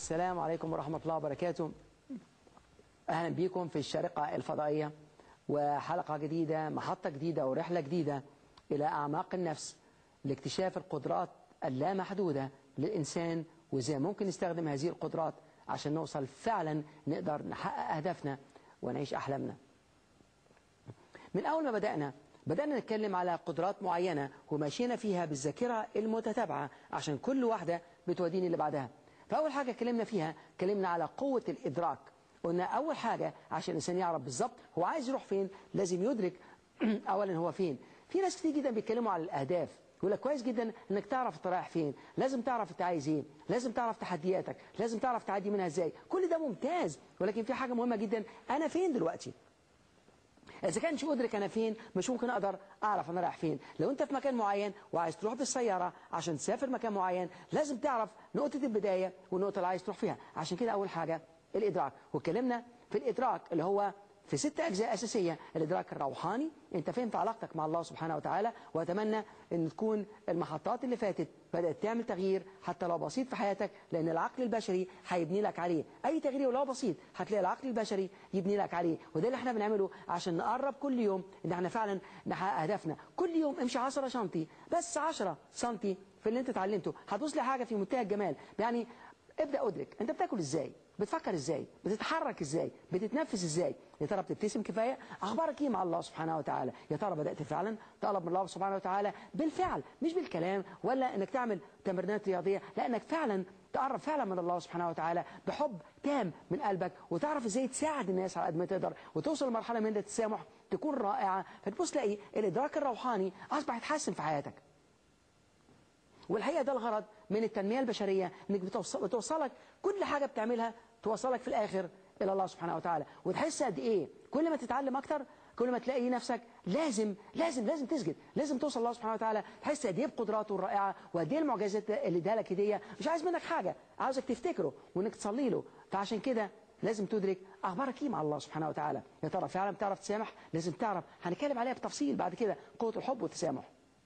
السلام عليكم ورحمة الله وبركاته أهلا بكم في الشارقة الفضائية وحلقة جديدة محطة جديدة ورحلة جديدة إلى أعماق النفس لاكتشاف القدرات اللامحدودة للإنسان وإزاي ممكن نستخدم هذه القدرات عشان نوصل فعلا نقدر نحقق أهدافنا ونعيش أحلامنا من أول ما بدأنا بدأنا نتكلم على قدرات معينة وماشينا فيها بالذاكرة المتتابعة عشان كل واحدة بتوديني اللي بعدها فأول حاجة اتكلمنا فيها اتكلمنا على قوة الإدراك قلنا أول حاجة عشان الإنسان يعرف بالظبط هو عايز يروح فين لازم يدرك أولا هو فين في ناس كتير جدا بيتكلموا على الأهداف يقول لك كويس جدا انك تعرف انت رايح فين لازم تعرف انت عايز ايه لازم تعرف تحدياتك لازم تعرف تعدي منها ازاي كل ده ممتاز ولكن في حاجة مهمة جدا انا فين دلوقتي إذا كانش أدرك أنا فين مش ممكن أقدر أعرف أنا رايح فين لو أنت في مكان معين وعايز تروح بالسيارة عشان تسافر مكان معين لازم تعرف نقطة البداية والنقطة اللي عايز تروح فيها عشان كده أول حاجة الإدراك واتكلمنا في الإدراك اللي هو في ست أجزاء أساسية الإدراك الروحاني أنت فين في علاقتك مع الله سبحانه وتعالى وأتمنى أن تكون المحطات اللي فاتت بدأت تعمل تغيير حتى لو بسيط في حياتك لأن العقل البشري هيبني لك عليه أي تغيير ولو بسيط هتلاقي العقل البشري يبني لك عليه وده اللي احنا بنعمله عشان نقرب كل يوم ان احنا فعلا نحقق أهدافنا كل يوم امشي 10 سنتي بس 10 سنتي في اللي انت اتعلمته هتوصل لحاجة في منتهى الجمال يعني ابدأ أدرك انت بتاكل ازاي بتفكر ازاي بتتحرك ازاي بتتنفس ازاي يا ترى بتبتسم كفاية اخبارك ايه مع الله سبحانه وتعالى يا ترى بدأت فعلا تقرب من الله سبحانه وتعالى بالفعل مش بالكلام ولا انك تعمل تمرينات رياضية لا انك فعلا تقرب فعلا من الله سبحانه وتعالى بحب تام من قلبك وتعرف ازاي تساعد الناس على قد ما تقدر وتوصل لمرحلة من التسامح تكون رائعة فتبص تلاقي الادراك الروحاني اصبح يتحسن في حياتك والحقيقة ده الغرض من التنمية البشرية انك بتوصل بتوصلك كل حاجة بتعملها توصلك في الآخر إلى الله سبحانه وتعالى وتحس قد إيه كل ما تتعلم أكتر كل ما تلاقي نفسك لازم لازم لازم تسجد لازم توصل الله سبحانه وتعالى تحس قد ايه بقدراته الرائعه وقد ايه المعجزات اللي اداها لك هديه مش عايز منك حاجه عاوزك تفتكره وانك تصلي له فعشان كده لازم تدرك اخبارك ايه مع الله سبحانه وتعالى يا ترى فعلا بتعرف تسامح لازم تعرف هنتكلم عليها بتفصيل بعد كده قوه الحب والتسامح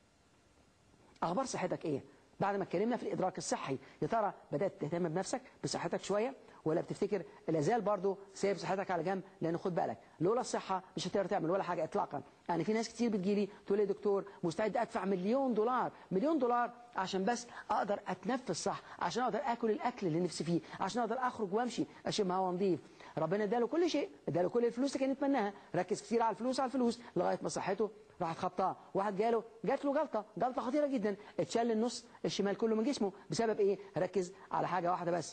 اخبار صحتك ايه بعد ما اتكلمنا في الإدراك الصحي يا ترى بدأت تهتم بنفسك بصحتك شوية ولا بتفتكر الازال برضو سايب صحتك على جنب لأن خد بالك لولا الصحة مش هتقدر تعمل ولا حاجة إطلاقا يعني في ناس كتير بتجيلي تقول لي دكتور مستعد أدفع مليون دولار مليون دولار عشان بس أقدر أتنفس صح عشان أقدر أكل الأكل اللي نفسي فيه عشان أقدر أخرج وأمشي أشم هوا نظيف ربنا اداله كل شيء اداله كل الفلوس اللي كان يتمناها ركز كتير على الفلوس على الفلوس لغاية ما صحته راحت خبطاه واحد جاله جات له جلطة جلطة خطيرة جدا اتشل النص الشمال كله من جسمه بسبب ايه ركز على حاجة واحدة بس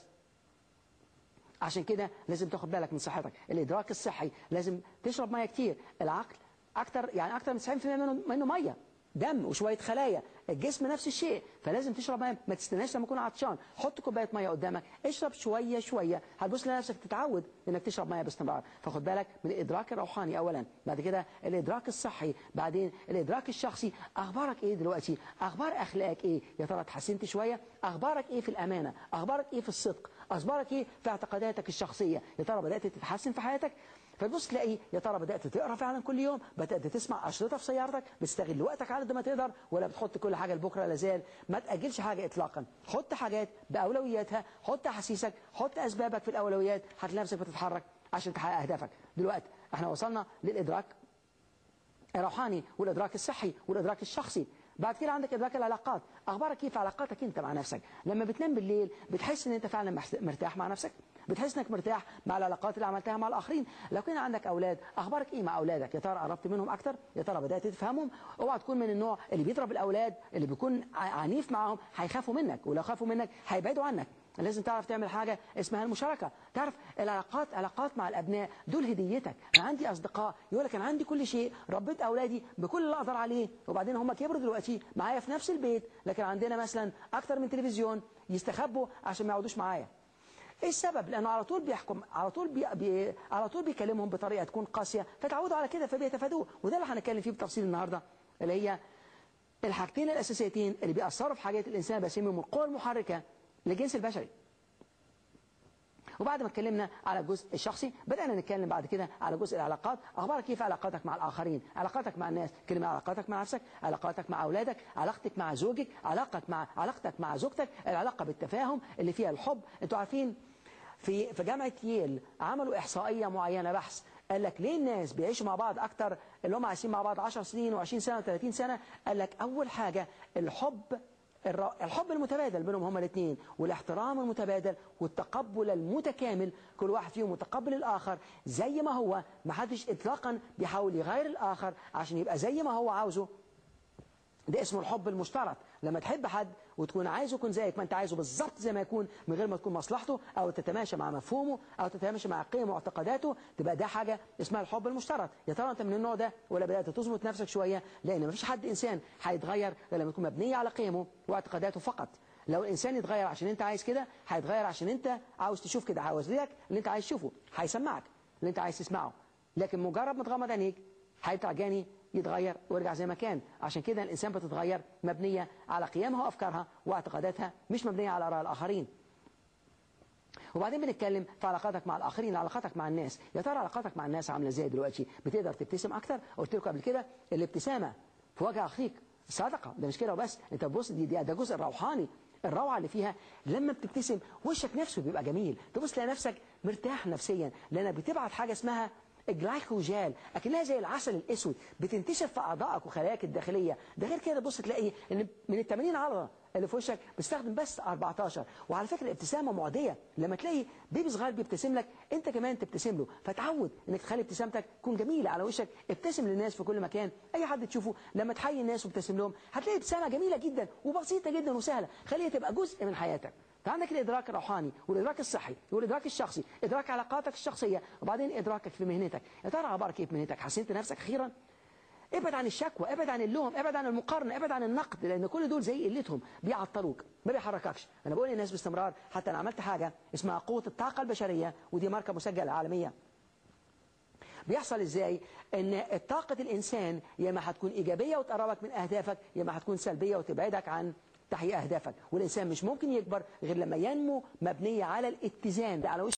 عشان كده لازم تاخد بالك من صحتك الإدراك الصحي لازم تشرب مية كتير العقل أكتر يعني أكتر من 90% منه, منه مية دم وشوية خلايا الجسم نفس الشيء فلازم تشرب ميه ما تستناش لما تكون عطشان حط كوبايه ميه قدامك اشرب شويه شويه هتبص لنفسك تتعود انك تشرب ميه باستمرار فخد بالك من الادراك الروحاني اولا بعد كده الادراك الصحي بعدين الادراك الشخصي اخبارك ايه دلوقتي اخبار اخلاقك ايه يا ترى اتحسنت شويه اخبارك ايه في الامانه اخبارك ايه في الصدق اخبارك ايه في اعتقاداتك الشخصيه يا ترى بدات تتحسن في حياتك فتبص تلاقي يا ترى بدأت تقرا فعلا كل يوم بدأت تسمع أشرطة في سيارتك بتستغل وقتك على قد ما تقدر ولا بتحط كل حاجة لبكرة لازال ما تأجلش حاجة إطلاقا حط حاجات بأولوياتها حط أحاسيسك حط أسبابك في الأولويات هتلاقي نفسك بتتحرك عشان تحقق أهدافك دلوقتي احنا وصلنا للإدراك الروحاني والإدراك الصحي والإدراك الشخصي بعد كده عندك إدراك العلاقات أخبارك كيف علاقاتك أنت مع نفسك لما بتنام بالليل بتحس أن أنت فعلا مرتاح مع نفسك بتحس انك مرتاح مع العلاقات اللي عملتها مع الاخرين لو كان عندك اولاد اخبارك ايه مع اولادك يا ترى قربت منهم اكتر يا ترى بدات تفهمهم اوعى تكون من النوع اللي بيضرب الاولاد اللي بيكون عنيف معاهم هيخافوا منك ولو خافوا منك هيبعدوا عنك لازم تعرف تعمل حاجة اسمها المشاركة تعرف العلاقات علاقات مع الأبناء دول هديتك أنا عندي أصدقاء يقول لك أنا عندي كل شيء ربيت أولادي بكل اللي أقدر عليه وبعدين هم كبروا دلوقتي معايا في نفس البيت لكن عندنا مثلا أكتر من تلفزيون يستخبوا عشان ما يقعدوش معايا ايه السبب لانه على طول بيحكم على طول بي بي على طول بيكلمهم بطريقه تكون قاسيه فتعودوا على كده فبيتفادوه وده اللي هنتكلم فيه بتفصيل النهارده اللي هي الحاجتين الاساسيتين اللي بيأثروا في حاجات الانسان بسميهم القوى المحركه للجنس البشري وبعد ما اتكلمنا على الجزء الشخصي بدأنا نتكلم بعد كده على جزء العلاقات أخبارك كيف علاقاتك مع الآخرين علاقاتك مع الناس كلمة علاقاتك مع نفسك علاقاتك مع أولادك علاقتك مع زوجك علاقتك مع علاقتك مع زوجتك العلاقة بالتفاهم اللي فيها الحب انتوا عارفين في في جامعة ييل عملوا إحصائية معينة بحث قال لك ليه الناس بيعيشوا مع بعض أكتر اللي هم عايشين مع بعض 10 سنين و20 سنة و30 سنة قال لك أول حاجة الحب الحب المتبادل بينهم هما الاثنين والاحترام المتبادل والتقبل المتكامل كل واحد فيهم متقبل الآخر زي ما هو ما حدش إطلاقا بيحاول يغير الآخر عشان يبقى زي ما هو عاوزه ده اسمه الحب المشترك لما تحب حد وتكون عايزه يكون زيك ما انت عايزه بالظبط زي ما يكون من غير ما تكون مصلحته او تتماشى مع مفهومه او تتماشى مع قيم واعتقاداته تبقى ده حاجة اسمها الحب المشترك يا ترى انت من النوع ده ولا بدأت تظبط نفسك شوية لان ما فيش حد انسان هيتغير غير لما يكون مبنية على قيمه واعتقاداته فقط لو الانسان يتغير عشان انت عايز كده هيتغير عشان انت عاوز تشوف كده عاوز لك اللي انت عايز تشوفه هيسمعك اللي انت عايز تسمعه لكن مجرد ما تغمض عينيك هيطلع جاني يتغير ويرجع زي ما كان عشان كده الإنسان بتتغير مبنية على قيمها وأفكارها واعتقاداتها مش مبنية على آراء الآخرين وبعدين بنتكلم في علاقاتك مع الآخرين علاقاتك مع الناس يا ترى علاقاتك مع الناس عاملة ازاي دلوقتي بتقدر تبتسم أكتر قلت لكم قبل كده الابتسامة في وجه أخيك صدقة ده مش كده وبس انت تبص دي, دي ده جزء روحاني الروعة اللي فيها لما بتبتسم وشك نفسه بيبقى جميل تبص تلاقي نفسك مرتاح نفسيا لأنك بتبعت حاجة اسمها الجلايكوجال اكنها زي العسل الاسود بتنتشر في اعضائك وخلاياك الداخليه ده غير كده بص تلاقي ان من ال 80 عضله اللي في وشك بتستخدم بس 14 وعلى فكره الابتسامه معديه لما تلاقي بيبي صغير بيبتسم لك انت كمان تبتسم له فتعود انك تخلي ابتسامتك تكون جميله على وشك ابتسم للناس في كل مكان اي حد تشوفه لما تحيي الناس وتبتسم لهم هتلاقي ابتسامه جميله جدا وبسيطه جدا وسهله خليها تبقى جزء من حياتك فعندك الإدراك الروحاني والإدراك الصحي والإدراك الشخصي إدراك علاقاتك الشخصية وبعدين إدراكك في مهنتك يا ترى أخبارك إيه في مهنتك حسنت نفسك أخيرا ابعد عن الشكوى ابعد عن اللوم ابعد عن المقارنة ابعد عن النقد لأن كل دول زي قلتهم بيعطلوك ما بيحرككش أنا بقول للناس باستمرار حتى أنا عملت حاجة اسمها قوة الطاقة البشرية ودي ماركة مسجلة عالمية بيحصل ازاي ان طاقة الانسان يا اما هتكون ايجابية وتقربك من اهدافك يا اما هتكون سلبية وتبعدك عن تحقيق أهدافك والإنسان مش ممكن يكبر غير لما ينمو مبنية على الاتزان ده على وش